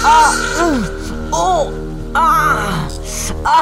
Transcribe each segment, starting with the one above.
ఓ ఆ ఆ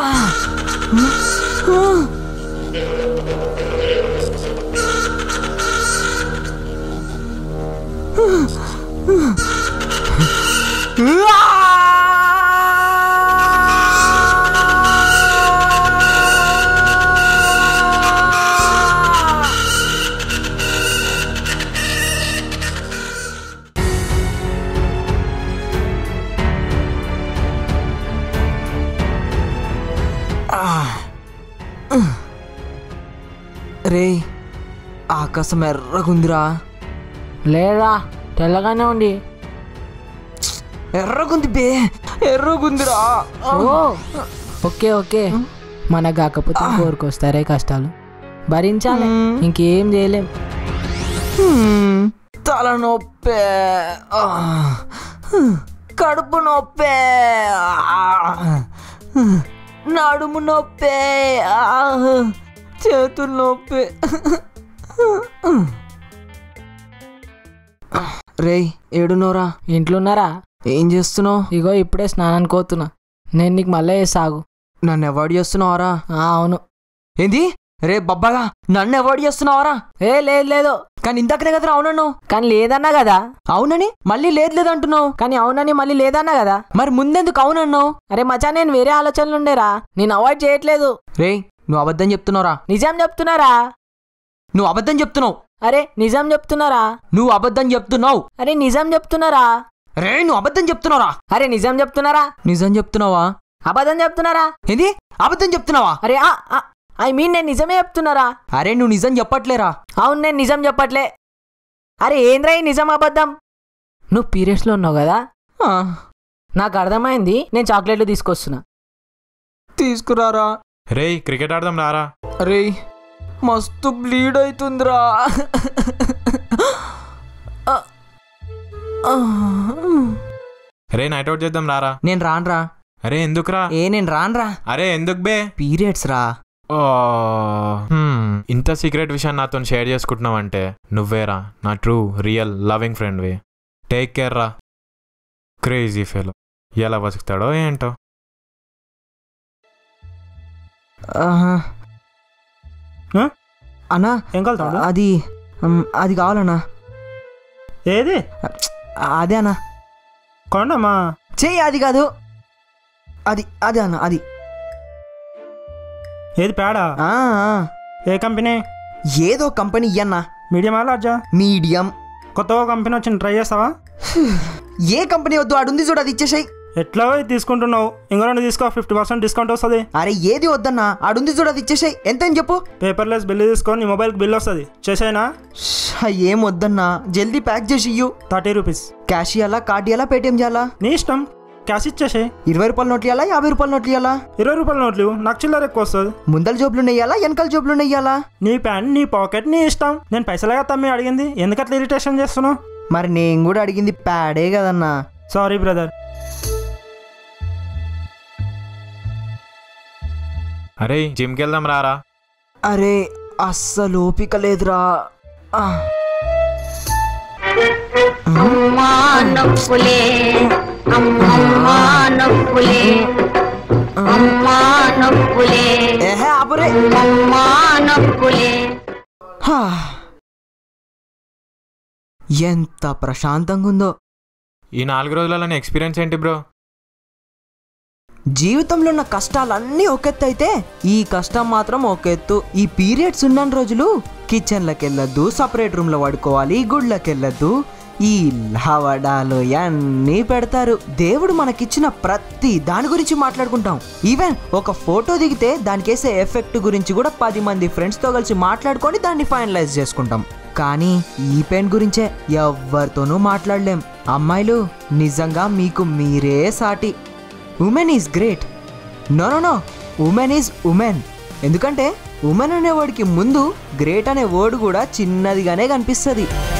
రే ఆకాశం ఎర్రగుందిరా లేదా తెల్లగానే ఉంది ఎర్రగుంది బే ఎర్రగుందిరా ఓ ఓకే ఓకే మనకు కాకపోతే కోరుకొస్తారే కష్టాలు భరించాలి ఇంకేం చేయలేం హ్మ్, తలనొప్పి ఆ, కడుపు నొప్పి ఆ, నడుము నొప్పి ఆ, చేతులు నొప్పి రేయ్ ఏడునోరా ఇంట్లో ఉన్నారా ఏం చేస్తున్నావు ఇగో ఇప్పుడే స్నానానికి పోతున్నా నేను నీకు మళ్ళీ సాగు నన్ను అవాయిడ్ చేస్తున్నావారా అవును ఏంది రే బబ్బాగా నన్ను అవాయిడ్ చేస్తున్నావారా ఏ లేదు లేదు కానీ ఇందాకనే కదరా అవునన్నావు కానీ లేదన్నా కదా అవునని మళ్ళీ లేదు లేదు అంటున్నావు కానీ అవునని మళ్ళీ లేదన్నా కదా మరి ముందెందుకు అవునన్నావు అరే మచా నేను వేరే ఆలోచనలు ఉండేరా నేను అవాయిడ్ చేయట్లేదు రే నువ్వు అబద్ధం చెప్తున్నావురా నిజం చెప్తున్నారా నువ్వు అబద్ధం చెప్తున్నావు అరే నిజం చెప్తున్నారా నువ్వు అబద్ధం చెప్తున్నావు అరే నిజం చెప్తున్నారా రే నువ్వు అబద్ధం చెప్తున్నావురా అరే నిజం చెప్తున్నారా నిజం చెప్తున్నావా అబద్ధం చెప్తున్నారా ఏంది అబద్ధం చెప్తున్నావా అరే ఐ మీన్ నేను నిజమే చెప్తున్నారా అరే నువ్వు నిజం చెప్పట్లేరా అవును నేను నిజం చెప్పట్లే అరే ఏంద్రా ఈ నిజం అబద్ధం నువ్వు పీరియడ్స్లో ఉన్నావు కదా ఆ, నాకు అర్థమైంది నేను చాక్లెట్లు తీసుకొస్తున్నా తీసుకురారా రేయ్ క్రికెట్ ఆడదాం రారా అరే మస్తు బ్లీడ్ అవుతుందిరా ఆ, ఆ, రే నైట్ అవుట్ చేద్దాం రారా నేను రానురా అరే ఎందుకురా ఏ నేను రానురా అరే ఎందుకు బే పీరియడ్స్ రా ఓ, హ్మ్, ఇంత సీక్రెట్ విషయాన్ని నాతో షేర్ చేసుకుంటున్నావు అంటే నువ్వేరా నా true real loving friend we take care రా క్రేజీ ఫెలో ఎలా బతుకుతాడో ఏంటో ఆహా. ఆ? అన్నా ఏం కలుతాడు అది ఉమ్, అది కావాలన్నా ఏది అదే అన్నా కొండమ్మా చెయ్యి అది కాదు అది అది అన్న అది ఏది పేడా ఆ, ఆ. ఏ కంపెనీ ఏదో కంపెనీ ఇయ్యన్నా మీడియమా లార్జా మీడియం కొత్తగా కంపెనీ వచ్చింది ట్రై చేస్తావా ఏ కంపెనీ వద్దు అడుంది చూడు అది ఇచ్చేసాయి ఎట్లా తీసుకుంటున్నావు ఇంకో రెండు తీసుకో ఫిఫ్టీ పర్సెంట్ డిస్కౌంట్ వస్తుంది అరే ఏది వద్దన్నా అడుంది చూడు అది ఇచ్చేసాయి ఎంత అని చెప్పు పేపర్లెస్ బిల్ తీసుకో నీ మొబైల్కి బిల్ వస్తుంది చేసేనా ష్, ఏం వద్దన్నా జల్దీ ప్యాక్ చేసి ఇయ్యు థర్టీ రూపీస్ క్యాష్ ఇవ్వాలా కార్డ్ ఇవ్వాలా పేటిఎం చేయాలా నీ ఇష్టం క్యాష్ ఇచ్చేసే ఇరవై రూపాయల నోట్లు ఇవ్వాలా యాభై రూపాయల నోట్లు ఇవ్వాలా ఇరవై రూపాయల నోట్లు నాకు చిల్లర ఎక్కువ వస్తుంది ముందల జోబులు నెయ్యాలా వెనకాల జోబులు నెయ్యాలా నీ ప్యాంట్ నీ పాకెట్ నీ ఇష్టం నేను పైసలుగా తమ్మి అడిగింది ఎందుకట్లా ఇరిటేషన్ చేస్తున్నావు మరి నేను కూడా అడిగింది ప్యాడే కదన్నా సారీ బ్రదర్ అరే జిమ్కి వెళ్దాం రారా అరే అస్సలు ఓపిక లేదురా ఆ, అమ్మా నొప్పులే అమ్మమ్మా నొప్పులే అమ్మా నొప్పులే ఏహే ఆపురే అమ్మా నొప్పులే హా. ఎంత ప్రశాంతంగా ఉందో ఈ నాలుగు రోజులలో ఎక్స్పీరియన్స్ ఏంటి బ్రో జీవితంలో ఉన్న కష్టాలన్నీ ఒక ఎత్తు అయితే ఈ కష్టం మాత్రం ఒక ఎత్తు ఈ పీరియడ్స్ ఉన్న రోజులు కిచెన్లకు వెళ్ళొద్దు సపరేట్ రూమ్లో పడుకోవాలి గుడ్లకు వెళ్ళొద్దు ఈ లవడాలు అన్నీ పెడతారు దేవుడు మనకిచ్చిన ప్రతి దాని గురించి మాట్లాడుకుంటాం ఈవెన్ ఒక ఫోటో దిగితే దానికి వేసే ఎఫెక్ట్ గురించి కూడా పది మంది ఫ్రెండ్స్తో కలిసి మాట్లాడుకొని దాన్ని ఫైనలైజ్ చేసుకుంటాం కానీ ఈ పెయిన్ గురించే ఎవ్వరితోనూ మాట్లాడలేం అమ్మాయిలు నిజంగా మీకు మీరే సాటి women is great no no no women is women ఎందుకంటే ఉమెన్ అనే వర్డ్కి ముందు గ్రేట్ అనే వర్డ్ కూడా చిన్నదిగానే కనిపిస్తుంది